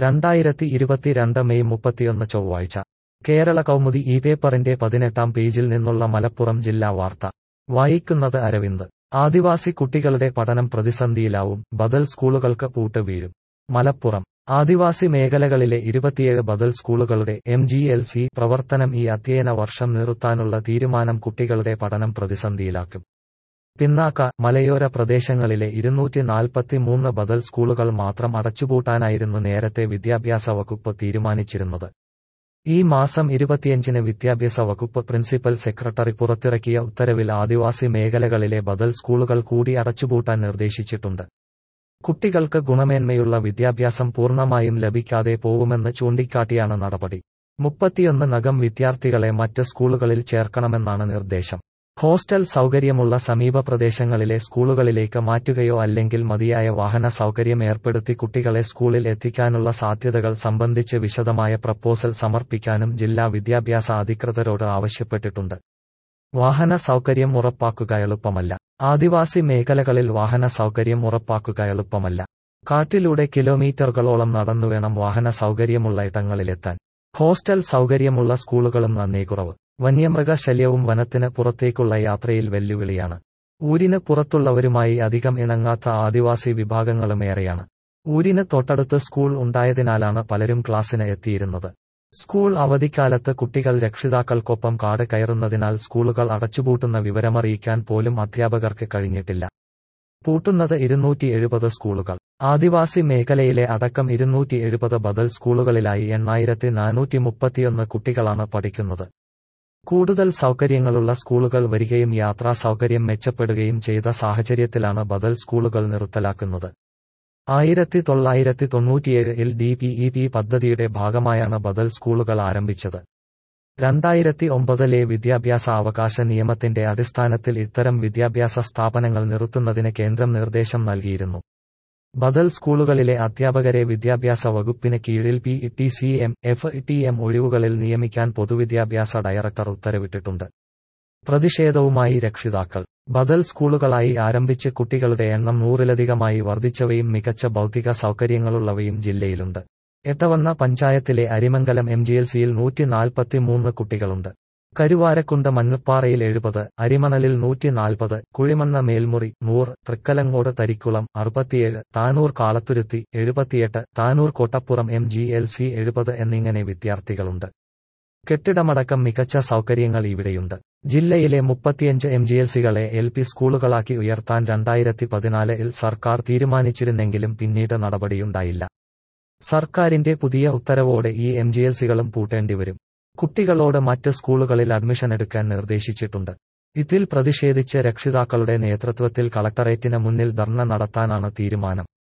രണ്ടായിരത്തി ഇരുപത്തിരണ്ട് മെയ് മുപ്പത്തിയൊന്ന് ചൊവ്വാഴ്ച കേരള കൗമുദി ഈ പേപ്പറിന്റെ പതിനെട്ടാം പേജിൽ നിന്നുള്ള മലപ്പുറം ജില്ലാ വാർത്ത വായിക്കുന്നത് അരവിന്ദ് ആദിവാസി കുട്ടികളുടെ പഠനം പ്രതിസന്ധിയിലാവും ബദൽ സ്കൂളുകൾക്ക് പൂട്ട് വീഴും മലപ്പുറം ആദിവാസി മേഖലകളിലെ ഇരുപത്തിയേഴ് ബദൽ സ്കൂളുകളുടെ എം ജി എൽ സി പ്രവർത്തനം ഈ അധ്യയന വർഷം നിർത്താനുള്ള തീരുമാനം കുട്ടികളുടെ പഠനം പ്രതിസന്ധിയിലാക്കും പിന്നാക്ക മലയോര പ്രദേശങ്ങളിലെ ഇരുന്നൂറ്റി നാൽപ്പത്തിമൂന്ന് ബദൽ സ്കൂളുകൾ മാത്രം അടച്ചുപൂട്ടാനായിരുന്നു നേരത്തെ വിദ്യാഭ്യാസ വകുപ്പ് തീരുമാനിച്ചിരുന്നത് ഈ മാസം ഇരുപത്തിയഞ്ചിന് വിദ്യാഭ്യാസ വകുപ്പ് പ്രിൻസിപ്പൽ സെക്രട്ടറി പുറത്തിറക്കിയ ഉത്തരവിൽ ആദിവാസി മേഖലകളിലെ ബദൽ സ്കൂളുകൾ കൂടി അടച്ചുപൂട്ടാൻ നിർദ്ദേശിച്ചിട്ടുണ്ട് കുട്ടികൾക്ക് ഗുണമേന്മയുള്ള വിദ്യാഭ്യാസം പൂർണ്ണമായും ലഭിക്കാതെ പോവുമെന്ന് ചൂണ്ടിക്കാട്ടിയാണ് നടപടി മുപ്പത്തിയൊന്ന് നഗം വിദ്യാർത്ഥികളെ മറ്റ് സ്കൂളുകളിൽ ചേർക്കണമെന്നാണ് നിർദ്ദേശം ഹോസ്റ്റൽ സൗകര്യമുള്ള സമീപ പ്രദേശങ്ങളിലെ സ്കൂളുകളിലേക്ക് മാറ്റുകയോ അല്ലെങ്കിൽ മതിയായ വാഹന സൗകര്യം ഏർപ്പെടുത്തി കുട്ടികളെ സ്കൂളിൽ എത്തിക്കാനുള്ള സാധ്യതകൾ സംബന്ധിച്ച് വിശദമായ പ്രപ്പോസൽ സമർപ്പിക്കാനും ജില്ലാ വിദ്യാഭ്യാസ അധികൃതരോട് ആവശ്യപ്പെട്ടിട്ടുണ്ട് വാഹന സൗകര്യം ഉറപ്പാക്കുക എളുപ്പമല്ല ആദിവാസി മേഖലകളിൽ വാഹന സൗകര്യം ഉറപ്പാക്കുക എളുപ്പമല്ല കാട്ടിലൂടെ കിലോമീറ്ററുകളോളം നടന്നുവേണം വാഹന സൗകര്യമുള്ള ഇടങ്ങളിലെത്താൻ ഹോസ്റ്റൽ സൗകര്യമുള്ള സ്കൂളുകളും നന്നേ കുറവ് വന്യമൃഗശല്യവും വനത്തിന് പുറത്തേക്കുള്ള യാത്രയിൽ വെല്ലുവിളിയാണ് ഊരിന് പുറത്തുള്ളവരുമായി അധികം ഇണങ്ങാത്ത ആദിവാസി വിഭാഗങ്ങളും ഏറെയാണ് ഊരിന് തൊട്ടടുത്ത് സ്കൂൾ ഉണ്ടായതിനാലാണ് പലരും ക്ലാസ്സിന് എത്തിയിരുന്നത് സ്കൂൾ അവധിക്കാലത്ത് കുട്ടികൾ രക്ഷിതാക്കൾക്കൊപ്പം കാട് കയറുന്നതിനാൽ സ്കൂളുകൾ അടച്ചുപൂട്ടുന്ന വിവരമറിയിക്കാൻ പോലും അധ്യാപകർക്ക് കഴിഞ്ഞിട്ടില്ല പൂട്ടുന്നത് ഇരുന്നൂറ്റി എഴുപത് സ്കൂളുകൾ ആദിവാസി മേഖലയിലെ അടക്കം ഇരുന്നൂറ്റി എഴുപത് ബദൽ സ്കൂളുകളിലായി എണ്ണായിരത്തി നാനൂറ്റി മുപ്പത്തിയൊന്ന് കുട്ടികളാണ് പഠിക്കുന്നത് കൂടുതൽ സൗകര്യങ്ങളുള്ള സ്കൂളുകൾ വരികയും യാത്രാ സൗകര്യം മെച്ചപ്പെടുകയും ചെയ്ത സാഹചര്യത്തിലാണ് ബദൽ സ്കൂളുകൾ നിർത്തലാക്കുന്നത് ആയിരത്തി തൊള്ളായിരത്തി തൊണ്ണൂറ്റിയേഴിൽ ഡി പി ഇ പി പദ്ധതിയുടെ ഭാഗമായാണ് ബദൽ സ്കൂളുകൾ ആരംഭിച്ചത് രണ്ടായിരത്തി ഒമ്പതിലെ വിദ്യാഭ്യാസ അവകാശ നിയമത്തിന്റെ അടിസ്ഥാനത്തിൽ ഇത്തരം വിദ്യാഭ്യാസ സ്ഥാപനങ്ങൾ നിർത്തുന്നതിന് കേന്ദ്രം നിർദ്ദേശം നൽകിയിരുന്നു ബദൽ സ്കൂളുകളിലെ അധ്യാപകരെ വിദ്യാഭ്യാസ വകുപ്പിന് കീഴിൽ P T C M F T M ഒഴിവുകളിൽ നിയമിക്കാൻ പൊതുവിദ്യാഭ്യാസ ഡയറക്ടർ ഉത്തരവിട്ടിട്ടുണ്ട് പ്രതിഷേധവുമായി രക്ഷിതാക്കൾ ബദൽ സ്കൂളുകളായി ആരംഭിച്ച് കുട്ടികളുടെ എണ്ണം നൂറിലധികമായി വർദ്ധിച്ചവയും മികച്ച ഭൗതിക സൗകര്യങ്ങളുള്ളവയും ജില്ലയിലുണ്ട് എട്ടവണ്ണ പഞ്ചായത്തിലെ അരിമംഗലം എം ജി എൽ സിയിൽ നൂറ്റി നാൽപ്പത്തിമൂന്ന് കുട്ടികളുണ്ട് കരുവാരക്കുണ്ട് മഞ്ഞപ്പാറയിൽ എഴുപത് അരിമണലിൽ നൂറ്റി നാൽപ്പത് കുഴിമണ്ണ മേൽമുറി നൂറ് തൃക്കലങ്ങോട് തരിക്കുളം അറുപത്തിയേഴ് താനൂർ കാളത്തുരുത്തി എഴുപത്തിയെട്ട് Tanur Kottappuram M G L C എഴുപത് എന്നിങ്ങനെ വിദ്യാർത്ഥികളുണ്ട് കെട്ടിടമടക്കം മികച്ച സൗകര്യങ്ങൾ ഇവിടെയുണ്ട് ജില്ലയിലെ മുപ്പത്തിയഞ്ച് എം ജി എൽ സികളെ എൽ പി സ്കൂളുകളാക്കി ഉയർത്താൻ രണ്ടായിരത്തി പതിനാലിൽ സർക്കാർ തീരുമാനിച്ചിരുന്നെങ്കിലും പിന്നീട് നടപടിയുണ്ടായില്ല സർക്കാരിന്റെ പുതിയ ഉത്തരവോടെ ഈ എം ജി എൽ സികളും പൂട്ടേണ്ടിവരും കുട്ടികളോട് മറ്റ് സ്കൂളുകളിൽ അഡ്മിഷൻ എടുക്കാൻ നിർദ്ദേശിച്ചിട്ടുണ്ട് ഇതിൽ പ്രതിഷേധിച്ച് രക്ഷിതാക്കളുടെ നേതൃത്വത്തിൽ കളക്ടറേറ്റിന് മുന്നിൽ ധർണ നടത്താനാണ് തീരുമാനം